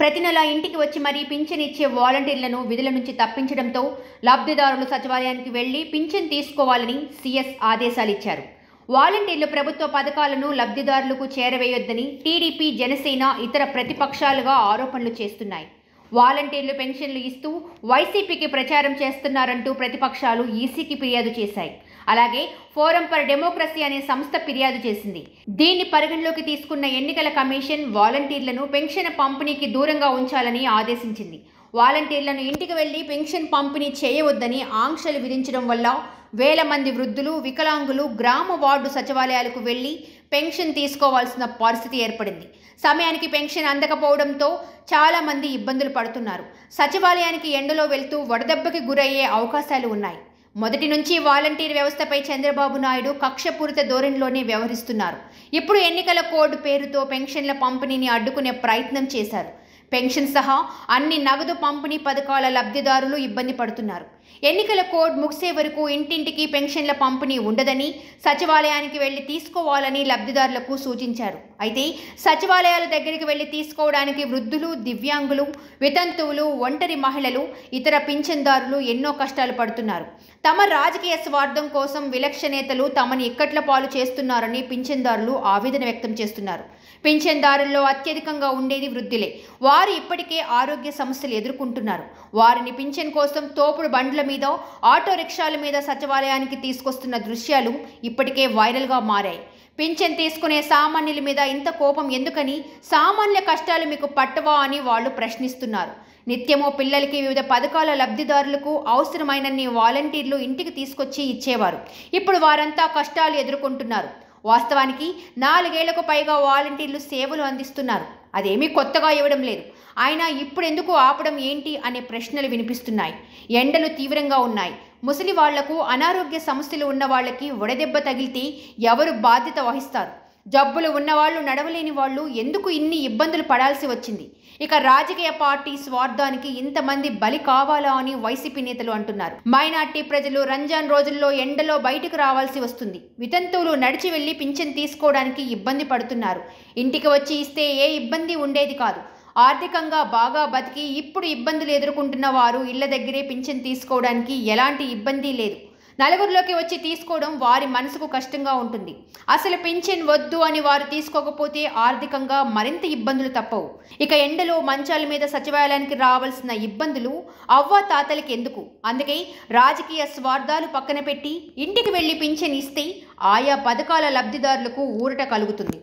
ప్రతి నెల ఇంటికి వచ్చి మరీ పింఛన్ ఇచ్చే వాలంటీర్లను విధుల నుంచి తప్పించడంతో లబ్ధిదారులు సచివాలయానికి వెళ్లి పింఛన్ తీసుకోవాలని సీఎస్ ఆదేశాలు ఇచ్చారు వాలంటీర్లు ప్రభుత్వ పథకాలను లబ్ధిదారులకు చేరవేయొద్దని టీడీపీ జనసేన ఇతర ప్రతిపక్షాలుగా ఆరోపణలు చేస్తున్నాయి వాలంటీర్లు పెన్షన్లు ఇస్తూ వైసీపీకి ప్రచారం చేస్తున్నారంటూ ప్రతిపక్షాలు ఈసీకి ఫిర్యాదు చేశాయి అలాగే ఫోరం ఫర్ డెమోక్రసీ అనే సంస్థ ఫిర్యాదు చేసింది దీన్ని పరిగణలోకి తీసుకున్న ఎన్నికల కమిషన్ వాలంటీర్లను పెన్షన్ పంపిణీకి దూరంగా ఉంచాలని ఆదేశించింది వాలంటీర్లను ఇంటికి వెళ్లి పెన్షన్ పంపిణీ చేయవద్దని ఆంక్షలు విధించడం వల్ల వేల మంది వృద్ధులు వికలాంగులు గ్రామ వార్డు సచివాలయాలకు వెళ్లి పెన్షన్ తీసుకోవాల్సిన పరిస్థితి ఏర్పడింది సమయానికి పెన్షన్ అందకపోవడంతో చాలా మంది ఇబ్బందులు పడుతున్నారు సచివాలయానికి ఎండలో వెళ్తూ వడదెబ్బకి గురయ్యే అవకాశాలు ఉన్నాయి మొదటి నుంచి వాలంటీర్ వ్యవస్థపై చంద్రబాబు నాయుడు కక్షపూరిత ధోరణిలోనే వ్యవహరిస్తున్నారు ఇప్పుడు ఎన్నికల కోడ్ పేరుతో పెన్షన్ల పంపిణీని అడ్డుకునే ప్రయత్నం చేశారు పెన్షన్ సహా అన్ని నగదు పంపిణీ పథకాల లబ్ధిదారులు ఇబ్బంది పడుతున్నారు ఎన్నికల కోడ్ ముగిసే వరకు ఇంటింటికి పెన్షన్ల పంపిణీ ఉండదని సచివాలయానికి వెళ్లి తీసుకోవాలని లబ్ధిదారులకు సూచించారు అయితే సచివాలయాల దగ్గరికి వెళ్లి తీసుకోవడానికి వృద్ధులు దివ్యాంగులు వితంతువులు ఒంటరి మహిళలు ఇతర పింఛన్దారులు ఎన్నో కష్టాలు పడుతున్నారు తమ రాజకీయ స్వార్థం కోసం విలక్ష నేతలు తమని ఇక్కట్ల పాలు చేస్తున్నారని పింఛన్దారులు ఆవేదన వ్యక్తం చేస్తున్నారు పింఛన్దారుల్లో అత్యధికంగా ఉండేది వృద్ధులే వారు ఇప్పటికే ఆరోగ్య సమస్యలు ఎదుర్కొంటున్నారు వారిని పింఛన్ కోసం తోపుడు బండ్ల మీద ఆటో రిక్షాల మీద సచివాలయానికి తీసుకొస్తున్న దృశ్యాలు ఇప్పటికే వైరల్గా మారాయి పింఛన్ తీసుకునే సామాన్యుల మీద ఇంత కోపం ఎందుకని సామాన్య కష్టాలు మీకు పట్టవా అని వాళ్ళు ప్రశ్నిస్తున్నారు నిత్యమో పిల్లలకి వివిధ పథకాల లబ్ధిదారులకు అవసరమైనన్ని వాలంటీర్లు ఇంటికి తీసుకొచ్చి ఇచ్చేవారు ఇప్పుడు వారంతా కష్టాలు ఎదుర్కొంటున్నారు వాస్తవానికి నాలుగేళ్లకు పైగా వాలంటీర్లు సేవలు అందిస్తున్నారు అదేమీ కొత్తగా ఇవ్వడం లేదు అయినా ఇప్పుడు ఎందుకు ఆపడం ఏంటి అనే ప్రశ్నలు వినిపిస్తున్నాయి ఎండలు తీవ్రంగా ఉన్నాయి ముసలి వాళ్లకు అనారోగ్య సమస్యలు ఉన్న వాళ్ళకి వడదెబ్బ తగిలితే ఎవరు బాధ్యత వహిస్తారు జబ్బులు ఉన్నవాళ్ళు నడవలేని వాళ్ళు ఎందుకు ఇన్ని ఇబ్బందులు పడాల్సి వచ్చింది ఇక రాజకీయ పార్టీ స్వార్థానికి ఇంతమంది బలి కావాలా అని వైసీపీ నేతలు అంటున్నారు మైనార్టీ ప్రజలు రంజాన్ రోజుల్లో ఎండలో బయటకు రావాల్సి వస్తుంది వితంతువులు నడిచి వెళ్లి పింఛన్ తీసుకోవడానికి ఇబ్బంది పడుతున్నారు ఇంటికి వచ్చి ఇస్తే ఏ ఇబ్బంది ఉండేది కాదు ఆర్థికంగా బాగా బతికి ఇప్పుడు ఇబ్బందులు ఎదుర్కొంటున్న వారు ఇళ్ల దగ్గరే పింఛన్ తీసుకోవడానికి ఎలాంటి ఇబ్బంది లేదు నలుగురిలోకి వచ్చి తీసుకోవడం వారి మనసుకు కష్టంగా ఉంటుంది అసలు పింఛన్ వద్దు అని వారు తీసుకోకపోతే ఆర్థికంగా మరింత ఇబ్బందులు తప్పవు ఇక ఎండలో మంచాల మీద సచివాలయానికి రావాల్సిన ఇబ్బందులు అవ్వ తాతలకి ఎందుకు అందుకే రాజకీయ స్వార్థాలు పక్కన పెట్టి ఇంటికి వెళ్లి పింఛన్ ఇస్తే ఆయా పథకాల లబ్ధిదారులకు ఊరట కలుగుతుంది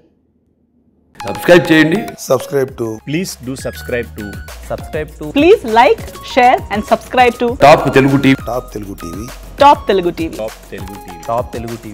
సబ్స్క్రైబ్ చేయండి subscribe to please do subscribe to subscribe to Please like, share, and subscribe to top Telugu TV Top Telugu TV. Top Telugu TV. top telugu tv top telugu tv